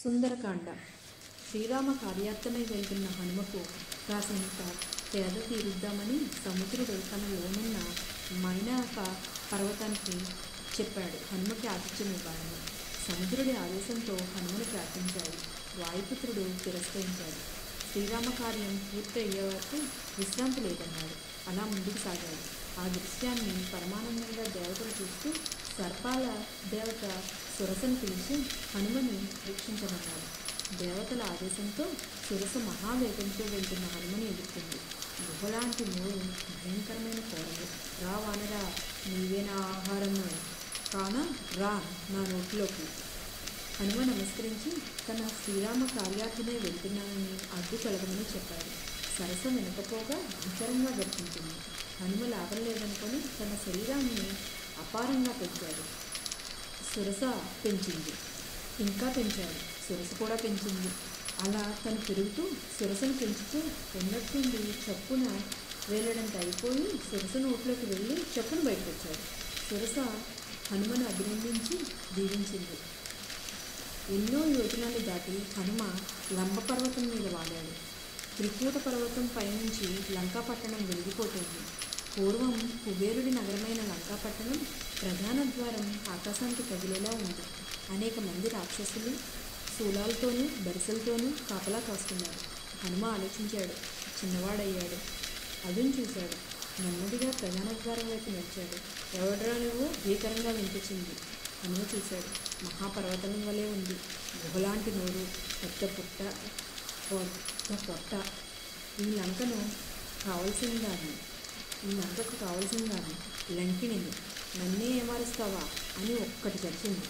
సుందరకాండ శ్రీరామ కార్యార్థమై వెళ్తున్న హనుమకు కాసింత సేద తీరుద్దామని సముద్రుడు తన లోనున్న మైనాక పర్వతానికి చెప్పాడు హనుమకి ఆతిథ్యం ఇవ్వాలని సముద్రుడి ఆదేశంతో హనుమను ప్రార్థించాడు వాయుపుత్రుడు తిరస్కరించాడు శ్రీరామ కార్యం పూర్తి అయ్యే వరకు విశ్రాంతి లేదన్నాడు అలా ముందుకు సాగాడు ఆ దృశ్యాన్ని పరమానందంగా దేవతలు చూస్తూ సర్పాల దేవత సురసను పిలిచి హనుమని వీక్షించమన్నాడు దేవతల ఆదేశంతో సురస మహావేగంతో వెళ్తున్న హనుమని ఎదుర్కొంది గుహలాంటి మూడు భయంకరమైన కోరలు రా వానరా నీవే నా ఆహారము కాన రా నా నోటిలోకి హనుమ నమస్కరించి తన శ్రీరామ కార్యార్థమై వెళ్తున్నానని అడ్డు కలగమని చెప్పాడు సరస వినకపోగా భీకరంగా గర్జించింది హనుమ లాభం లేదనుకొని తన శరీరాన్ని అపారంగా పెంచాడు సురస పెంచింది ఇంకా పెంచాడు సురస కూడా పెంచింది అలా తను పెరుగుతూ సురసను పెంచుతూ ఉన్నట్టుండి చప్పున వేలడంత అయిపోయి సురస నోట్లోకి వెళ్ళి చప్పున బయటకు వచ్చాడు సురస హనుమను అభినందించి దీవించింది ఎన్నో యోజనాలు దాటి హనుమ లంబ పర్వతం మీద వాలాడు త్రికూట పర్వతం పైనుంచి లంకాపట్టణం వెలిగిపోతుంది పూర్వం కుబేరుడి నగరమైన లంకాపట్టణం ప్రధాన ద్వారం ఆకాశానికి తగిలేలా ఉంది అనేక మంది రాక్షసులు శూలాలతోనూ బరిసెలతోనూ కాపలా కాస్తున్నారు హనుమ ఆలోచించాడు చిన్నవాడయ్యాడు అదును చూశాడు నెమ్మదిగా ప్రధాన ద్వారం వైపు నడిచాడు ఎవడరా నువ్వు భీకరంగా వినిపించింది హనుమ చూశాడు మహాపర్వతం వలె ఉంది గుహలాంటి నోరు పెద్ద పుట్ట పెద్ద పొట్ట ఈ లంకను కావలసిన దాన్ని ఈ లంకకు కావలసిన దాన్ని లంకిణిని నన్నే ఏమారుస్తావా అని ఒక్కటి చచ్చింది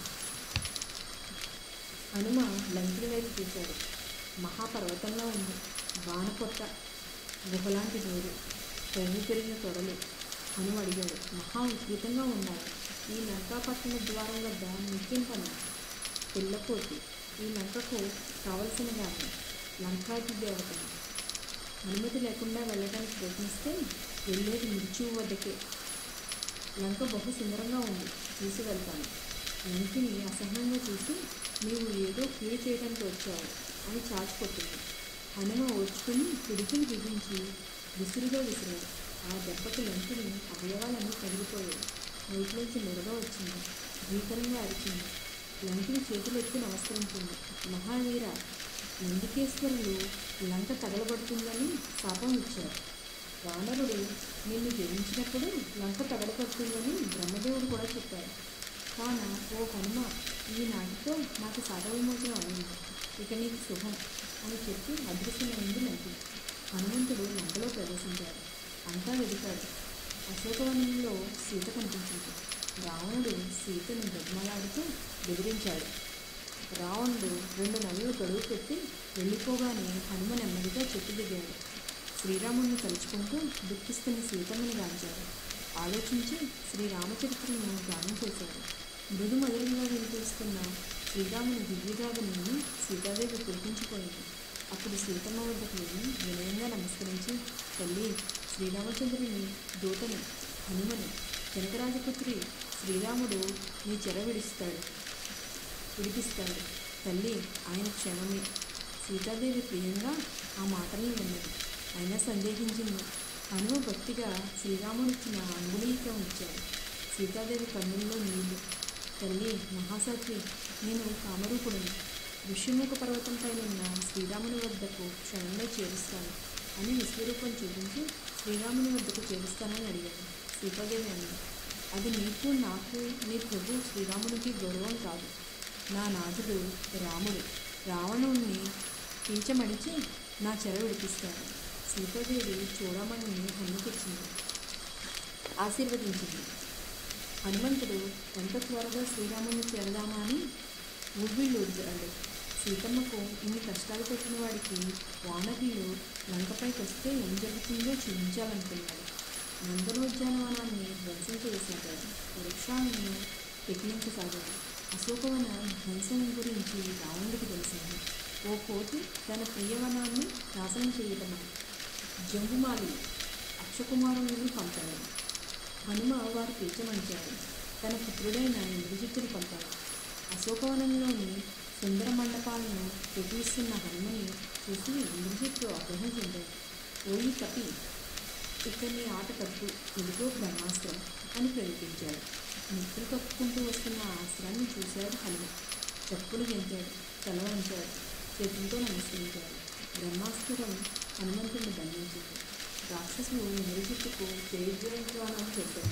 హనుమ లంకిని వైపు చూశాడు మహాపర్వతంలో ఉంది వానపొట్ట గుహలాంటి నోరు పెరుగు పెరిగిన తొడలు హనుమ అడిగాడు మహా విపరీతంగా ఉన్నాయి ఈ లంకాపట్టణ ద్వారం వద్ద నిత్యం పని పిల్లపోతి ఈ లంకకు కావలసిన దాన్ని లంకాకి దేవతను అనుమతి లేకుండా వెళ్ళడానికి ప్రయత్నిస్తే వెళ్ళేది మృత్యువు వద్దకే లంక బహు సుందరంగా ఉంది చూసి వెళ్తాను లంకిని అసహనంగా చూసి నీవు ఏదో కీడు చేయడానికి వచ్చావు అని చాచిపోతుంది హనుమ ఓర్చుకుని పిడికిని బిగించి విసురుగా విసిరాడు ఆ దెబ్బకి లంకిని అవయవాలన్నీ తగిలిపోయాయి నోట్లోంచి మెరగా వచ్చింది భీకరంగా అరిచింది లంకిని చేతులు ఎత్తి నమస్కరించింది మహావీర నందికేశ్వరులు లంక తగలబడుతుందని శాపం ఇచ్చారు వానరుడు నిన్ను జయించినప్పుడు లంక తగలబడుతుందని బ్రహ్మదేవుడు కూడా చెప్పారు కాన ఓ హనుమ ఈనాటితో నాకు శాప విమోచనం అయింది ఇక నీకు శుభం అని చెప్పి అదృశ్యమైంది లంకి హనుమంతుడు లంకలో ప్రవేశించాడు అంతా వెదికాడు అశోకవనంలో సీత కనిపించింది రావణుడు సీతను బ్రహ్మలాడుతూ బెదిరించాడు రావణుడు రెండు నెలలు గడువు పెట్టి వెళ్ళిపోగానే హనుమ నెమ్మదిగా చెట్టు దిగాడు శ్రీరాముడిని తలుచుకుంటూ దుఃఖిస్తున్న సీతమ్మని గాంచాడు ఆలోచించి శ్రీరామచరిత్రను గానం చేశాడు మృదు మధురంగా వినిపిస్తున్న శ్రీరాముని దివ్యగాథని సీతాదేవి కురిపించిపోయింది అప్పుడు సీతమ్మ వద్దకు వెళ్ళి వినయంగా నమస్కరించి తల్లి శ్రీరామచంద్రుని దూతని హనుమని జనకరాజపుత్రి శ్రీరాముడు నీ చెర విడిస్తాడు విడిపిస్తాడు తల్లి ఆయన క్షణమే సీతాదేవి ప్రియంగా ఆ మాటలను విన్నది అయినా సందేహించింది హనుమ భక్తిగా శ్రీరాముడిచ్చిన అంగుళీకం ఇచ్చాడు సీతాదేవి కన్నుల్లో నీళ్లు తల్లి మహాసాత్వి నేను కామరూపుడిని ఋషిముఖ పర్వతం పైన ఉన్న శ్రీరాముని వద్దకు క్షణంలో చేరుస్తాను అని విశ్వరూపం చూపించి శ్రీరాముని వద్దకు చేరుస్తానని అడిగాను సీతాదేవి అన్నది అది నీకు నాకు నీ ప్రభు శ్రీరామునికి గౌరవం కాదు నా నాథుడు రాముడు రావణుణ్ణి కించమడిచి నా చెర విడిపిస్తాడు సీతాదేవి చూడమని హనుమకిచ్చింది ఆశీర్వదించింది హనుమంతుడు ఎంత త్వరగా శ్రీరాముని చేరదామా అని ఊర్విళ్ళూర్చాడు సీతమ్మకు ఇన్ని కష్టాలు పెట్టిన వాడికి వానరులు లంకపైకి వస్తే ఏం జరుగుతుందో చూపించాలనుకున్నాడు నందనోద్యానవనాన్ని ధ్వంసం చేశాడు వృక్షాలను పెకిలించసాగాడు అశోకవన ధ్వంసం గురించి రావణుడికి తెలిసింది ఓ కోతి తన ప్రియవనాన్ని నాశనం చేయటమా జంబుమాలి అక్షకుమారులను పంపాడు హనుమ వారు పిలిచమంచాడు తన పుత్రుడైన ఇంద్రజిత్తుడు పంపాడు అశోకవనంలోని సుందర మండపాలను ప్రతిస్తున్న హనుమని చూసి ఇంద్రజిత్తు ఆగ్రహం చెందాడు ఓయి కపి ఇక్కడ నీ ఆట కట్టు ఇదిగో బ్రహ్మాస్త్రం అని ప్రకటించాడు నిద్ర కప్పుకుంటూ వస్తున్న ఆ అస్త్రాన్ని చూశాడు హనుమ చెప్పులు గెంతాడు తల వంచాడు చేతులతో నమస్కరించాడు బ్రహ్మాస్త్రం హనుమంతుడిని బంధించింది రాక్షసులు ఇంద్రజిత్తుకు జయజయధ్వానం చేశాడు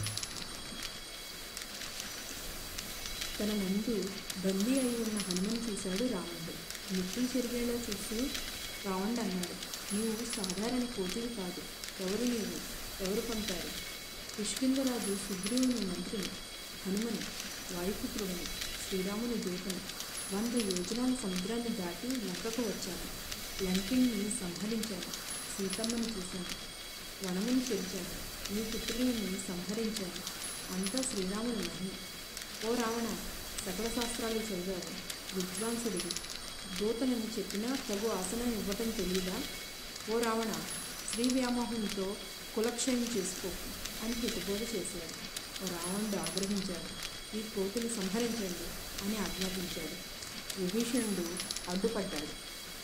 తన ముందు బందీ అయి ఉన్న హనుమను చూశాడు రావణుడు నిప్పులు చెరిగేలా చూస్తూ రావణుడు అన్నాడు నీవు సాధారణ కోతివి కాదు ఎవరు నీవు ఎవరు పంపారు పుష్కిందరాజు సుగ్రీవుని మంత్రిని హనుమని వాయుపుత్రుడిని శ్రీరాముని దూతని వంద యోజనాల సముద్రాన్ని దాటి లంకకు వచ్చాను లంకిని సంహరించాను సీతమ్మని చూశాను వనముని చెరిచాను నీ పుత్రులని సంహరించాను అంతా శ్రీరాముని మహిమ ఓ రావణ సకల శాస్త్రాలు చదివావు విద్వాంసుడివి దూతలని చెప్పినా తగు ఆసనం ఇవ్వటం తెలియదా ఓ రావణ శ్రీ వ్యామోహంతో కులక్షయం చేసుకోకు అని హితబోధ చేశాడు ఓ రావణుడు ఆగ్రహించాడు ఈ కోతులు సంహరించండి అని ఆజ్ఞాపించాడు విభీషణుడు అడ్డుపడ్డాడు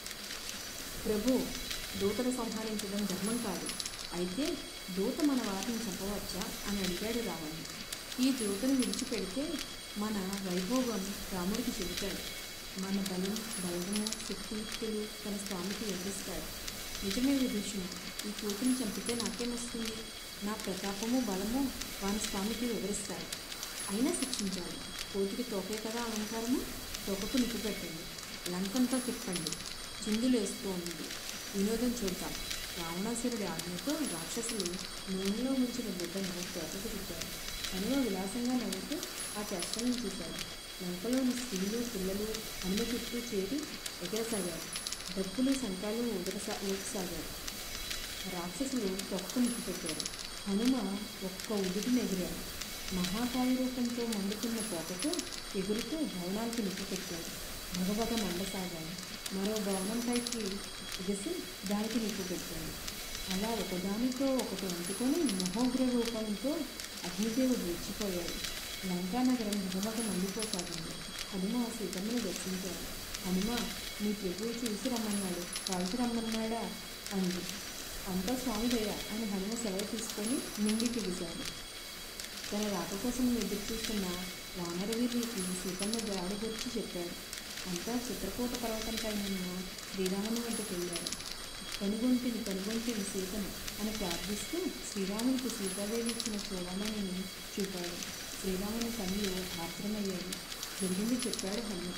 ప్రభు దూతను సంహరించడం ధర్మం కాదు అయితే దూత మన వారిని చంపవచ్చా అని అడిగాడు రావణుడు ఈ దూతను విడిచిపెడితే మన వైభోగం రాముడికి చెబుతాడు మన బలం బలము శక్తియుక్తులు తన స్వామికి వివరిస్తాడు నిజమే విభీషణ ఈ కూతుని చంపితే నాకేమొస్తుంది నా ప్రతాపము బలము వాని స్వామికి వివరిస్తాడు అయినా శిక్షించాలి కోతికి తోకే కదా అలంకారము తోకకు నిప్పు పెట్టండి లంకంతా తిప్పండి చిందులు వేస్తూ ఉంది వినోదం చూద్దాం రావణాసురుడి ఆజ్ఞతో రాక్షసులు నూనెలో ముంచిన గుడ్డను తోటకు తిప్పారు హనుమ విలాసంగా నవ్వుతూ ఆ చేష్టలను చూశాడు లంకలోని స్త్రీలు పిల్లలు హనుమ చుట్టూ చేరి ఎగరసాగారు డప్పులు శంఖాలు ఊదరసా ఊదసాగారు రాక్షసులు తొక్క నిప్పు పెట్టారు హనుమ ఒక్క ఉదుటిని ఎగిరాడు మహాకాయ రూపంతో మండుతున్న తోకతో ఎగురుతూ భవనాలకు నిప్పు పెట్టాడు భగభగ మండసాగాడు మరో భవనంపైకి ఎగిసి దానికి నిప్పు పెట్టాడు అలా ఒకదానితో ఒకటి అంటుకొని మహోగ్ర రూపంతో అగ్నిదేవుడు రెచ్చిపోయాడు లంకానగరం భగభగ మండిపోసాగింది హనుమ సీతమ్మను దర్శించాడు హనుమ నీ ప్రభువు చూసి రమ్మన్నాడు కాల్చి రమ్మన్నాడా అంది అంతా స్వామి దయ అని హనుమ సెలవు తీసుకొని నిండికి దిశాడు తన రాక కోసం ఎదురు చూస్తున్న వానరవీరుడికి సీతమ్మ జాడు గురించి చెప్పాడు అంతా చిత్రకూట పర్వతంపై ఉన్న శ్రీరాముని వెంటకు వెళ్ళాడు కనుగొంటిని కనుగొంటిని సీతను అని ప్రార్థిస్తూ శ్రీరామునికి సీతాదేవి ఇచ్చిన చూడమని చూపాడు శ్రీరాముని కళ్ళు ఆర్ద్రమయ్యాడు జరిగింది చెప్పాడు హనుమ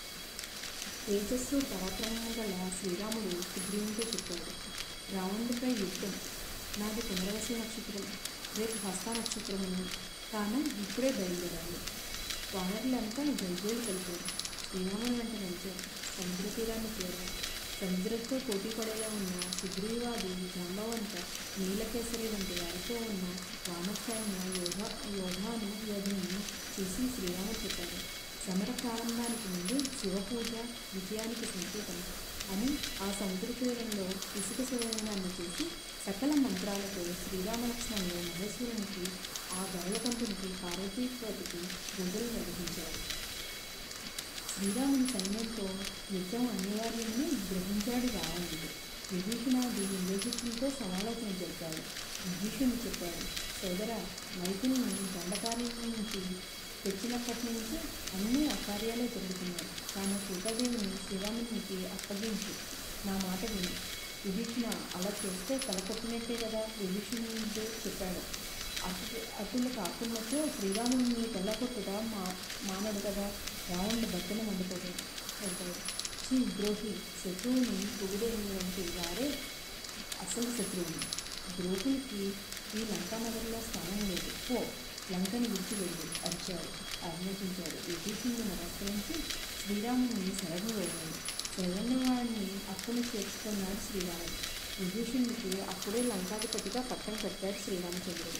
తేజస్సు పరాక్రమం గల శ్రీరాముడు సుగ్రీవునితో చెప్పాడు రావణుడిపై యుద్ధం నాది పునరవసి నక్షత్రం రేపు హస్త నక్షత్రమును కాను ఇప్పుడే బయలుదేరాలి వానరులంతా జైజోలు కలిపారు శ్రీరాముని వెంట నడిచారు సముద్ర తీరాన్ని చేరారు సముద్రంతో పోటీ పడేలా ఉన్న సుగ్రీవాది జాంబవంత నీలకేసరి వంటి వారితో ఉన్న వానస్థాయిన యోధ యోధాను యోధుని చూసి శ్రీరాముడు చెప్పాడు సమర ప్రారంభానికి ముందు శివపూజ విజయానికి సంకేతం అని ఆ సముద్ర తీరంలో ఇసుక శివలింగాన్ని చేసి సకల మంత్రాలతో శ్రీరామలక్ష్మణులు మహేశ్వరునికి ఆ గరుడకంపునికి పార్వతీపతికి పూజలు నిర్వహించారు శ్రీరాముని సైన్యంతో యుద్ధం అనివార్యమని గ్రహించాడు రావణుడు విభీషణాది ఇంద్రజిత్తులతో సమాలోచన జరిపాడు విభీషణుడు చెప్పాడు సోదర మైథిలిని దండకార్యం నుంచి తెచ్చినప్పటి నుంచి అన్ని అకార్యాలే జరుగుతున్నాయి తాను సీతాదేవిని శ్రీరామునికి అప్పగించు నా మాట విని విభీషణ అలా చేస్తే తల కొట్టినట్టే కదా విభీషణుడు చెప్పాడు అటు అటులు కాకున్నచో శ్రీరాముని తెల్లకొట్టుట మా మానడు కదా రావణుడు బట్టన మండిపోతాడు వెళ్తాడు శ్రీ ద్రోహి శత్రువుని పొగుడేని వంటి వారే అసలు శత్రువుని ద్రోహులకి ఈ లంకా నగరంలో స్థానం లేదు పో లంకని విడిచి వెళ్ళి అరిచాడు ఆజ్ఞాపించాడు విభీషణుడు నమస్కరించి శ్రీరాముని శరణు వేయాలి శరణు వాడిని అప్పుని చేర్చుకున్నాడు శ్రీరాముడు విభీషణుడికి అప్పుడే లంకాధిపతిగా పట్టం కట్టాడు శ్రీరామచంద్రుడు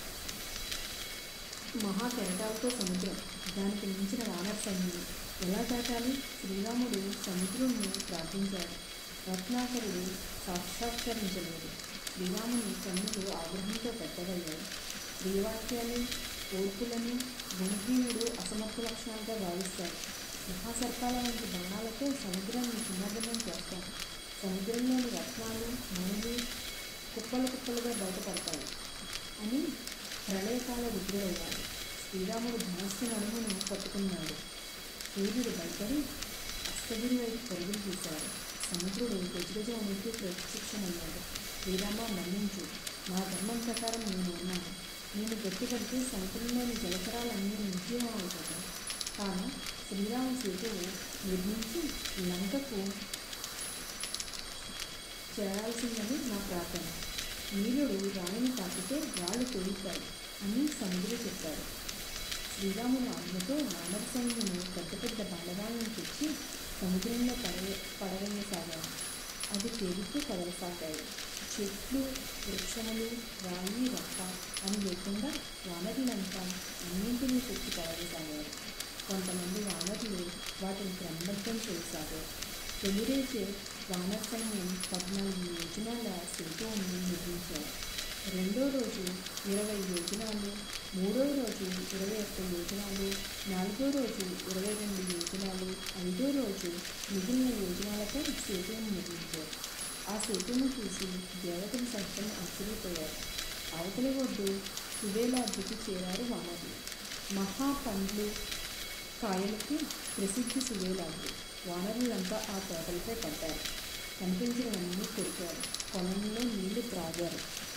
మహా కెరటాలతో సముద్రం దానికి మించిన వానర సైన్యం ఎలా దాటాలి శ్రీరాముడు సముద్రుణ్ణి ప్రార్థించాడు రత్నాకరుడు సాక్షాత్కరించలేదు శ్రీరాముని కన్నులు ఆగ్రహంతో పెట్టగలిగాడు శ్రీవాక్యాలు ఓర్పులను గుణహీనుడు అసమర్థ లక్షణాలుగా భావిస్తాడు మహాసర్పాల వంటి బాణాలతో సముద్రాన్ని చిన్నభిన్నం చేస్తాను సముద్రంలోని రత్నాలు మణులు కుప్పలు కుప్పలుగా బయటపడతాయి అని ప్రళయకాల రుద్రుడయ్యాడు శ్రీరాముడు ధనస్సు నడుమును పట్టుకున్నాడు సూర్యుడు భయపడి అస్తగిరి వైపు పరుగులు తీశాడు సముద్రుడు గజగజ వణికి ప్రత్యక్షమయ్యాడు శ్రీరామ మన్నించు నా ధర్మం ప్రకారం నేను ఉన్నాను నేను గట్టిపడితే సముద్రంలోని జలచరాలన్నీ నిర్జీవం అవుతాయి కాను శ్రీరామ సేతువు నిర్మించి లంకకు చేరాల్సిందని నా ప్రార్థన నీలుడు రాణిని తాకితే రాళ్ళు తొలుగుతాయి అని సముద్రుడు చెప్పాడు శ్రీరాముని ఆజ్ఞతో వానర సైన్యము పెద్ద పెద్ద బండరాలను తెచ్చి సముద్రంలో పడవే పడవేయసాగాను అది తేలుతూ కదలసాగాయి చెట్లు వృక్షములు రాయి రప్ప అని లేకుండా వానరులంతా అన్నింటినీ తెచ్చి పడవేసాగారు కొంతమంది వానరులు వాటిని క్రమబద్ధం చేశారు తొలిరేచే వానర సైన్యం పద్నాలుగు యోజనాల శిల్పాన్ని నిర్మించారు రెండో రోజు ఇరవై యోజనాలు మూడో రోజు ఇరవై ఒక్క యోజనాలు నాలుగో రోజు ఇరవై రెండు యోజనాలు ఐదో రోజు మిగిలిన యోజనాలపై సేతువును నిర్మించారు ఆ సేతువును చూసి దేవతలు సైతం ఆశ్చర్యపోయారు అవతలి ఒడ్డు సువేలాద్రికి చేరారు వానరులు మహా పండ్లు కాయలకి ప్రసిద్ధి సువేలాద్రి వానరులంతా ఆ తోటలపై పడ్డారు కనిపించినవన్నీ కొరికారు పొలంలో నీళ్లు త్రాగారు